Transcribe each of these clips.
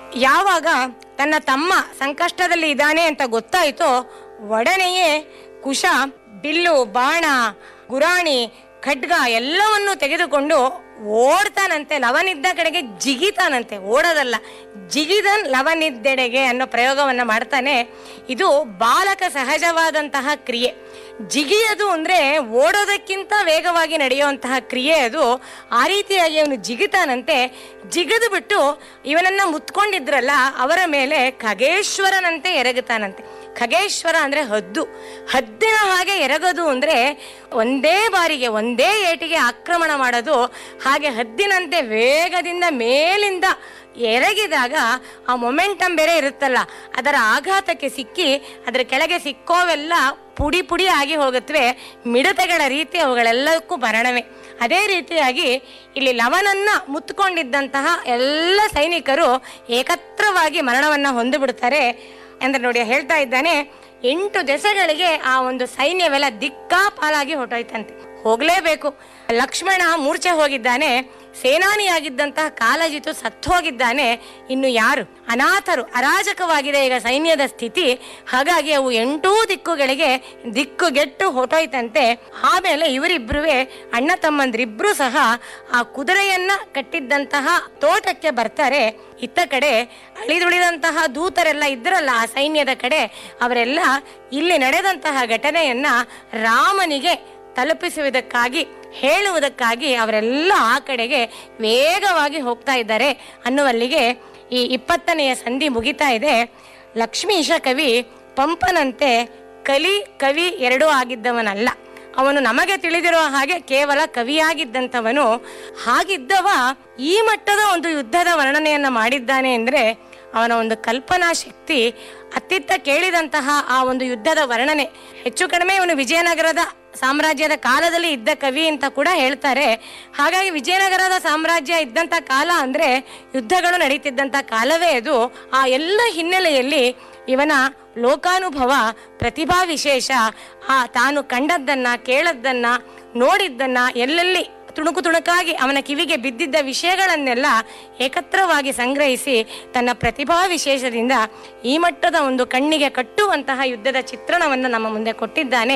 ಯಾವಾಗ ತನ್ನ ತಮ್ಮ ಸಂಕಷ್ಟದಲ್ಲಿ ಇದ್ದಾನೆ ಅಂತ ಗೊತ್ತಾಯಿತೋ ಒಡನೆಯೇ ಕುಶ ಬಿಲ್ಲು ಬಾಣ ಗುರಾಣಿ ಖಡ್ಗ ಎಲ್ಲವನ್ನು ತೆಗೆದುಕೊಂಡು ಓಡ್ತಾನಂತೆ ಲವನಿದ್ದ ಕಡೆಗೆ ಜಿಗಿತಾನಂತೆ ಓಡೋದಲ್ಲ ಜಿಗಿದನ್ ಲವನಿದ್ದೆಡೆಗೆ ಅನ್ನೋ ಪ್ರಯೋಗವನ್ನ ಮಾಡ್ತಾನೆ ಇದು ಬಾಲಕ ಸಹಜವಾದಂತಹ ಕ್ರಿಯೆ ಜಿಗಿಯೋದು ಅಂದ್ರೆ ಓಡೋದಕ್ಕಿಂತ ವೇಗವಾಗಿ ನಡೆಯುವಂತಹ ಕ್ರಿಯೆ ಅದು ಆ ರೀತಿಯಾಗಿ ಅವನು ಜಿಗಿತಾನಂತೆ ಜಿಗಿದು ಬಿಟ್ಟು ಇವನನ್ನ ಮುತ್ಕೊಂಡಿದ್ರಲ್ಲ ಅವರ ಮೇಲೆ ಖಗೇಶ್ವರನಂತೆ ಎರಗುತ್ತಾನಂತೆ ಖಗೇಶ್ವರ ಅಂದ್ರೆ ಹದ್ದು ಹದ್ದಿನ ಹಾಗೆ ಎರಗೋದು ಅಂದ್ರೆ ಒಂದೇ ಬಾರಿಗೆ ಒಂದೇ ಏಟಿಗೆ ಆಕ್ರಮಣ ಮಾಡೋದು ಹಾಗೆ ಹದ್ದಿನಂತೆ ವೇಗದಿಂದ ಮೇಲಿಂದ ಎರಗಿದಾಗ ಆ ಮೊಮೆಂಟಮ್ ಬೇರೆ ಇರುತ್ತಲ್ಲ ಅದರ ಆಘಾತಕ್ಕೆ ಸಿಕ್ಕಿ ಅದರ ಕೆಳಗೆ ಸಿಕ್ಕೋವೆಲ್ಲ ಪುಡಿ ಪುಡಿ ಆಗಿ ಹೋಗುತ್ತವೆ ಮಿಡತೆಗಳ ರೀತಿ ಅವುಗಳೆಲ್ಲಕ್ಕೂ ಮರಣವೇ ಅದೇ ರೀತಿಯಾಗಿ ಇಲ್ಲಿ ಲವನನ್ನ ಮುತ್ಕೊಂಡಿದ್ದಂತಹ ಎಲ್ಲ ಸೈನಿಕರು ಏಕತ್ರವಾಗಿ ಮರಣವನ್ನ ಹೊಂದಿಬಿಡ್ತಾರೆ ಅಂದ್ರೆ ನೋಡಿ ಹೇಳ್ತಾ ಇದ್ದಾನೆ ಎಂಟು ದೆಸೆಗಳಿಗೆ ಆ ಒಂದು ಸೈನ್ಯವೆಲ್ಲ ದಿಕ್ಕಾಪಾಲಾಗಿ ಹೊರಟೋಯ್ತಂತೆ ಹೋಗ್ಲೇಬೇಕು ಲಕ್ಷ್ಮಣ ಮೂರ್ಛೆ ಹೋಗಿದ್ದಾನೆ ಸೇನಾನಿಯಾಗಿದ್ದಂತಹ ಕಾಲಜಿತು ಸತ್ತು ಹೋಗಿದ್ದಾನೆ ಇನ್ನು ಯಾರು ಅನಾಥರು ಅರಾಜಕವಾಗಿದೆ ಈಗ ಸೈನ್ಯದ ಸ್ಥಿತಿ ಹಾಗಾಗಿ ಅವು ಎಂಟೂ ದಿಕ್ಕುಗಳಿಗೆ ದಿಕ್ಕುಗೆಟ್ಟು ಹೊರಟೋಯ್ತಂತೆ ಆಮೇಲೆ ಇವರಿಬ್ರುವೆ ಅಣ್ಣ ತಮ್ಮಂದ್ರಿಬ್ರು ಸಹ ಆ ಕುದುರೆಯನ್ನ ಕಟ್ಟಿದ್ದಂತಹ ತೋಟಕ್ಕೆ ಬರ್ತಾರೆ ಇತ್ತ ಕಡೆ ಅಳಿದುಳಿದಂತಹ ದೂತರೆಲ್ಲ ಇದ್ರಲ್ಲ ಆ ಸೈನ್ಯದ ಕಡೆ ಅವರೆಲ್ಲ ಇಲ್ಲಿ ನಡೆದಂತಹ ಘಟನೆಯನ್ನ ರಾಮನಿಗೆ ತಲುಪಿಸುವುದಕ್ಕಾಗಿ ಹೇಳುವುದಕ್ಕಾಗಿ ಅವರೆಲ್ಲ ಆ ಕಡೆಗೆ ವೇಗವಾಗಿ ಹೋಗ್ತಾ ಇದ್ದಾರೆ ಅನ್ನುವಲ್ಲಿಗೆ ಈ ಇಪ್ಪತ್ತನೆಯ ಸಂಧಿ ಮುಗಿತಾ ಇದೆ ಲಕ್ಷ್ಮೀಶ ಕವಿ ಪಂಪನಂತೆ ಕಲಿ ಕವಿ ಎರಡೂ ಆಗಿದ್ದವನಲ್ಲ ಅವನು ನಮಗೆ ತಿಳಿದಿರುವ ಹಾಗೆ ಕೇವಲ ಕವಿಯಾಗಿದ್ದಂಥವನು ಹಾಗಿದ್ದವ ಈ ಮಟ್ಟದ ಒಂದು ಯುದ್ಧದ ವರ್ಣನೆಯನ್ನ ಮಾಡಿದ್ದಾನೆ ಅಂದ್ರೆ ಅವನ ಒಂದು ಕಲ್ಪನಾ ಶಕ್ತಿ ಅತ್ತಿತ್ತ ಕೇಳಿದಂತಹ ಆ ಒಂದು ಯುದ್ಧದ ವರ್ಣನೆ ಹೆಚ್ಚು ಕಡಿಮೆ ಇವನು ವಿಜಯನಗರದ ಸಾಮ್ರಾಜ್ಯದ ಕಾಲದಲ್ಲಿ ಇದ್ದ ಕವಿ ಅಂತ ಕೂಡ ಹೇಳ್ತಾರೆ ಹಾಗಾಗಿ ವಿಜಯನಗರದ ಸಾಮ್ರಾಜ್ಯ ಇದ್ದಂತ ಕಾಲ ಅಂದ್ರೆ ಯುದ್ಧಗಳು ನಡೀತಿದ್ದಂತ ಕಾಲವೇ ಅದು ಆ ಎಲ್ಲ ಹಿನ್ನೆಲೆಯಲ್ಲಿ ಇವನ ಲೋಕಾನುಭವ ಪ್ರತಿಭಾ ವಿಶೇಷ ಆ ತಾನು ಕಂಡದ್ದನ್ನ ಕೇಳದ್ದನ್ನ ನೋಡಿದ್ದನ್ನ ಎಲ್ಲೆಲ್ಲಿ ತುಣುಕು ತುಣುಕಾಗಿ ಅವನ ಕಿವಿಗೆ ಬಿದ್ದಿದ್ದ ವಿಷಯಗಳನ್ನೆಲ್ಲ ಏಕತ್ರವಾಗಿ ಸಂಗ್ರಹಿಸಿ ತನ್ನ ಪ್ರತಿಭಾ ವಿಶೇಷದಿಂದ ಈ ಮಟ್ಟದ ಒಂದು ಕಣ್ಣಿಗೆ ಕಟ್ಟುವಂತಹ ಯುದ್ಧದ ಚಿತ್ರಣವನ್ನು ನಮ್ಮ ಮುಂದೆ ಕೊಟ್ಟಿದ್ದಾನೆ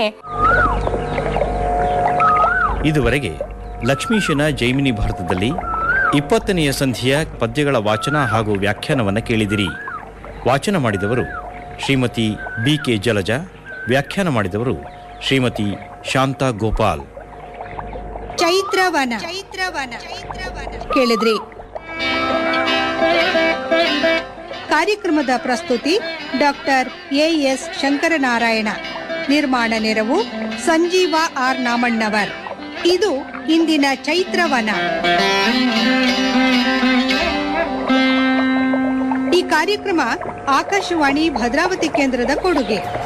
ಇದುವರೆಗೆ ಲಕ್ಷ್ಮೀಶನ ಜೈಮಿನಿ ಭಾರತದಲ್ಲಿ ಇಪ್ಪತ್ತನೆಯ ಸಂಧಿಯ ಪದ್ಯಗಳ ವಾಚನ ಹಾಗೂ ವ್ಯಾಖ್ಯಾನವನ್ನು ಕೇಳಿದಿರಿ ವಾಚನ ಮಾಡಿದವರು ಶ್ರೀಮತಿ ಬಿ ಕೆ ಜಲಜ ವ್ಯಾಖ್ಯಾನ ಮಾಡಿದವರು ಶ್ರೀಮತಿ ಶಾಂತಾ ಗೋಪಾಲ್ ಚೈತ್ರವನ ಚೈತ್ರವನ ಕೇಳಿದ್ರಿ ಕಾರ್ಯಕ್ರಮದ ಪ್ರಸ್ತುತಿ ಡಾಕ್ಟರ್ ಎ ಎಸ್ ಶಂಕರನಾರಾಯಣ ನಿರ್ಮಾಣ ನೆರವು ಸಂಜೀವ ಆರ್ ನಾಮಣ್ಣವರ್ ಇದು ಇಂದಿನ ಚೈತ್ರವನ ಈ ಕಾರ್ಯಕ್ರಮ ಆಕಾಶವಾಣಿ ಭದ್ರಾವತಿ ಕೇಂದ್ರದ ಕೊಡುಗೆ